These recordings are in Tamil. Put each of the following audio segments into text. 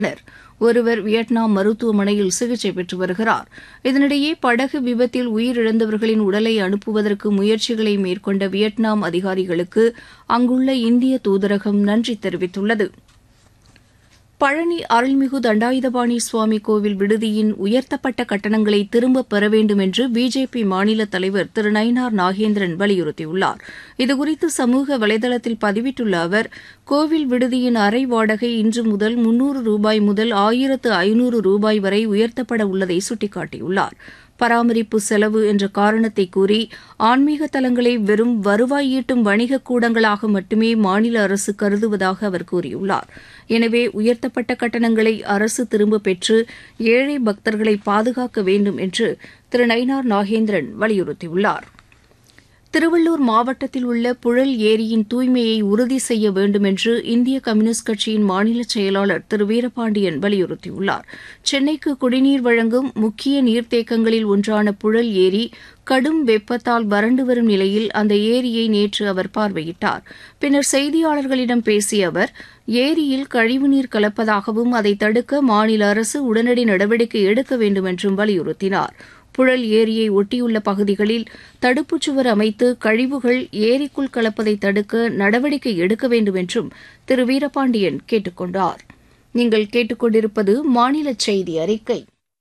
உள்ளனர் ஒருவர் வியட்நாம் மருத்துவமனையில் சிகிச்சை பெற்று வருகிறார் இதனிடையே படகு விபத்தில் உயிரிழந்தவர்களின் உடலை அனுப்புவதற்கு முயற்சிகளை மேற்கொண்ட வியட்நாம் அதிகாரிகளுக்கு அங்குள்ள இந்திய தூதரகம் நன்றி தெரிவித்துள்ளது பழனி அருள்மிகு தண்டாயுதபாணி சுவாமி கோவில் விடுதியின் உயர்த்தப்பட்ட கட்டணங்களை திரும்பப் பெற வேண்டும் என்று பிஜேபி மாநில தலைவர் திரு நயினார் நாகேந்திரன் வலியுறுத்தியுள்ளார் இதுகுறித்து சமூக வலைதளத்தில் பதிவிட்டுள்ள அவர் கோவில் விடுதியின் அறை வாடகை இன்று முதல் முன்னூறு ரூபாய் முதல் ஆயிரத்து ஐநூறு ரூபாய் வரை உயர்த்தப்பட உள்ளதை சுட்டிக்காட்டியுள்ளார் பராமரிப்பு செலவு என்ற காரணத்தை கூறி ஆன்மீக தலங்களை வெறும் வருவாய் ஈட்டும் வணிக கூடங்களாக மட்டுமே மாநில அரசு கருதுவதாக அவர் கூறியுள்ளார் எனவே உயர்த்தப்பட்ட கட்டணங்களை அரசு திரும்பப் பெற்று ஏழை பக்தர்களை பாதுகாக்க வேண்டும் என்று திரு நயினார் நாகேந்திரன் வலியுறுத்தியுள்ளார் திருவள்ளூர் மாவட்டத்தில் உள்ள புழல் ஏரியின் தூய்மையை உறுதி செய்ய வேண்டும் என்று இந்திய கம்யூனிஸ்ட் கட்சியின் மாநில செயலாளர் திரு வீரபாண்டியன் வலியுறுத்தியுள்ளார் சென்னைக்கு குடிநீர் வழங்கும் முக்கிய நீர்த்தேக்கங்களில் ஒன்றான புழல் ஏரி கடும் வெப்பத்தால் வறண்டு வரும் நிலையில் அந்த ஏரியை நேற்று அவர் பார்வையிட்டார் பின்னர் செய்தியாளர்களிடம் பேசிய அவர் ஏரியில் கழிவுநீர் கலப்பதாகவும் அதை தடுக்க மாநில அரசு உடனடி நடவடிக்கை எடுக்க வேண்டும் என்றும் வலியுறுத்தினார் புழல் ஏரியை ஒட்டியுள்ள பகுதிகளில் தடுப்புச் சுவர் அமைத்து கழிவுகள் ஏரிக்குள் கலப்பதை தடுக்க நடவடிக்கை எடுக்க வேண்டும் என்றும் திரு வீரபாண்டியன் கேட்டுக் கொண்டார் நீங்கள் கேட்டுக்கொண்டிருப்பது மாநில செய்தி அறிக்கை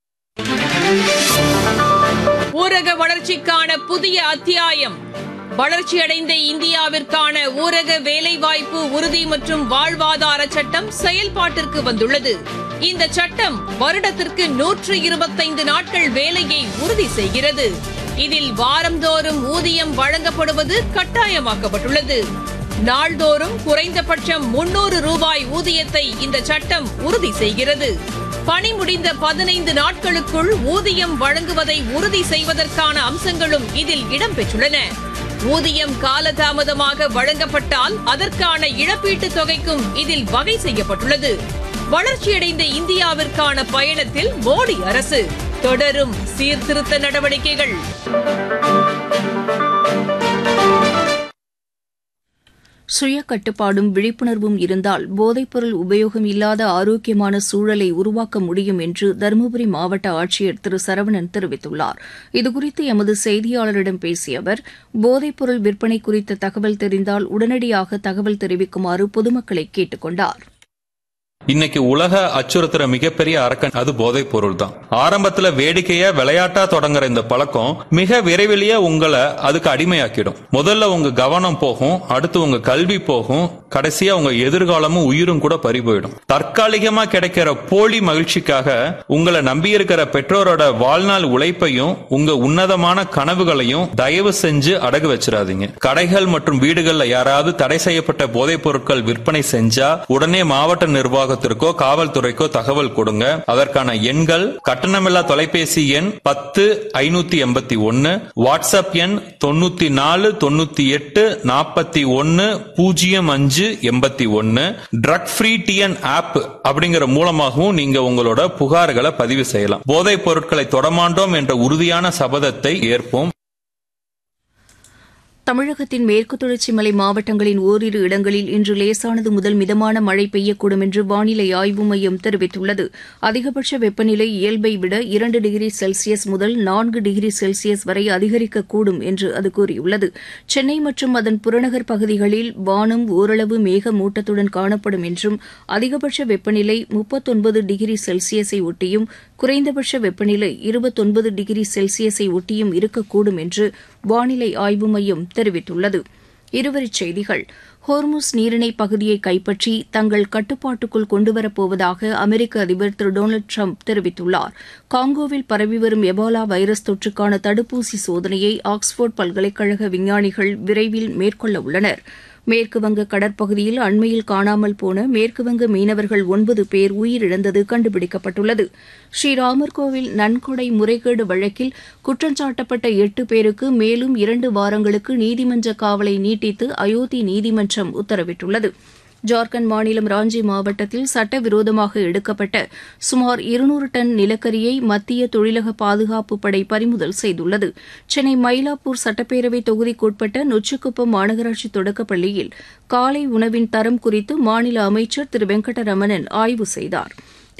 ஊரக வளர்ச்சிக்கான புதிய அத்தியாயம் வளர்ச்சியடைந்த இந்தியாவிற்கான ஊரக வேலைவாய்ப்பு உறுதி மற்றும் வாழ்வாதார சட்டம் செயல்பாட்டிற்கு வந்துள்ளது இந்த சட்டம் வருடத்திற்கு நூற்று இருபத்தைந்து நாட்கள் வேலையை உறுதி செய்கிறது இதில் வாரந்தோறும் ஊதியம் வழங்கப்படுவது கட்டாயமாக்கப்பட்டுள்ளது நாள்தோறும் குறைந்தபட்சம் முன்னூறு ரூபாய் ஊதியத்தை இந்த சட்டம் உறுதி செய்கிறது பணி முடிந்த பதினைந்து நாட்களுக்குள் ஊதியம் வழங்குவதை உறுதி செய்வதற்கான அம்சங்களும் இதில் இடம்பெற்றுள்ளன ஊதியம் காலதாமதமாக வழங்கப்பட்டால் அதற்கான இழப்பீட்டுத் தொகைக்கும் இதில் வகை செய்யப்பட்டுள்ளது வளர்ச்சியடைந்த இந்தியாவிற்கான பயணத்தில் மோடி அரசு தொடரும் சீர்திருத்த நடவடிக்கைகள் சுய கட்டுப்பாடும் விழிப்புணர்வும் இருந்தால் போதைப்பொருள் உபயோகம் இல்லாத ஆரோக்கியமான சூழலை உருவாக்க முடியும் என்று தருமபுரி மாவட்ட ஆட்சியர் திரு சரவணன் தெரிவித்துள்ளார் இதுகுறித்து எமது செய்தியாளரிடம் பேசிய அவர் போதைப்பொருள் விற்பனை குறித்த தகவல் தெரிந்தால் உடனடியாக தகவல் தெரிவிக்குமாறு பொதுமக்களை கேட்டுக் கொண்டார் இன்னைக்கு உலக அச்சுறுத்துற மிகப்பெரிய அரக்கன் அது போதைப் பொருள் தான் ஆரம்பத்துல வேடிக்கையா விளையாட்டா தொடங்குற இந்த பழக்கம் மிக விரைவிலேயே உங்களை அதுக்கு அடிமையாக்கிடும் முதல்ல உங்க கவனம் போகும் அடுத்து உங்க கல்வி போகும் கடைசியா உங்க எதிர்காலமும் உயிரும் கூட பறி போயிடும் தற்காலிகமா கிடைக்கிற போலி மகிழ்ச்சிக்காக உங்களை நம்பியிருக்கிற பெற்றோரோட வாழ்நாள் உழைப்பையும் உங்க உன்னதமான கனவுகளையும் தயவு செஞ்சு அடகு வச்சிடாதீங்க கடைகள் மற்றும் வீடுகள்ல யாராவது தடை செய்யப்பட்ட போதைப் பொருட்கள் விற்பனை செஞ்சா உடனே மாவட்ட நிர்வாகத்திற்கோ காவல்துறைக்கோ தகவல் கொடுங்க அதற்கான எண்கள் கட்டணமில்லா தொலைபேசி எண் பத்து ஐநூத்தி எண்பத்தி ஒன்னு வாட்ஸ்அப் எண் தொண்ணூத்தி நாலு தொண்ணூத்தி எட்டு நாற்பத்தி ஒன்னு பூஜ்ஜியம் அஞ்சு எண்பத்தி ஒன்னு ட்ரக் ஃப்ரீ டிஎன் ஆப் அப்படிங்கிற மூலமாகவும் நீங்க உங்களோட புகார்களை பதிவு செய்யலாம் போதைப் பொருட்களை தொடமாண்டோம் என்ற உறுதியான சபதத்தை ஏற்போம் தமிழகத்தின் மேற்கு தொடர்ச்சி மலை மாவட்டங்களின் ஓரிரு இடங்களில் இன்று லேசானது முதல் மிதமான மழை பெய்யக்கூடும் என்று வானிலை ஆய்வு மையம் தெரிவித்துள்ளது அதிகபட்ச வெப்பநிலை இயல்பை விட இரண்டு டிகிரி செல்சியஸ் முதல் நான்கு டிகிரி செல்சியஸ் வரை அதிகரிக்கக்கூடும் என்று அது கூறியுள்ளது சென்னை மற்றும் அதன் புறநகர் பகுதிகளில் வானம் ஓரளவு மேகமூட்டத்துடன் காணப்படும் என்றும் அதிகபட்ச வெப்பநிலை முப்பத்தொன்பது டிகிரி செல்சியஸை ஒட்டியும் குறைந்தபட்ச வெப்பநிலை இருபத்தொன்பது டிகிரி செல்சியஸை ஒட்டியும் இருக்கக்கூடும் என்று வானிலை ஆய்வு மையம் தெரிவித்துள்ளது இருவரிச் செய்திகள் ஹோர்முஸ் நீரிணை பகுதியை கைப்பற்றி தங்கள் கட்டுப்பாட்டுக்குள் கொண்டுவரப்போவதாக அமெரிக்க அதிபர் திரு டொனால்டு ட்ரம்ப் தெரிவித்துள்ளார் காங்கோவில் பரவி வரும் எபோலா வைரஸ் தொற்றுக்கான தடுப்பூசி சோதனையை ஆக்ஸ்போர்ட் பல்கலைக்கழக விஞ்ஞானிகள் விரைவில் மேற்கொள்ள உள்ளனர் மேற்குவங்க கடற்பகுதியில் அண்மையில் காணாமல் போன மேற்குவங்க மீனவர்கள் ஒன்பது பேர் உயிரிழந்தது கண்டுபிடிக்கப்பட்டுள்ளது ஸ்ரீராமர் கோவில் நன்கொடை முறைகேடு வழக்கில் குற்றஞ்சாட்டப்பட்ட எட்டு பேருக்கு மேலும் இரண்டு வாரங்களுக்கு நீதிமன்ற காவலை நீட்டித்து அயோத்தி நீதிமன்றம் உத்தரவிட்டுள்ளது ஜார்க்கண்ட் மாநிலம் ராஞ்சி மாவட்டத்தில் சட்டவிரோதமாக எடுக்கப்பட்ட சுமார் இருநூறு டன் நிலக்கரியை மத்திய தொழிலக பாதுகாப்பு படை பறிமுதல் செய்துள்ளது சென்னை மயிலாப்பூர் சட்டப்பேரவை தொகுதிக்குட்பட்ட நொச்சிக்குப்பம் மாநகராட்சி தொடக்கப் பள்ளியில் காலை உணவின் தரம் குறித்து மாநில அமைச்சர் திரு வெங்கடரமணன் ஆய்வு செய்தார்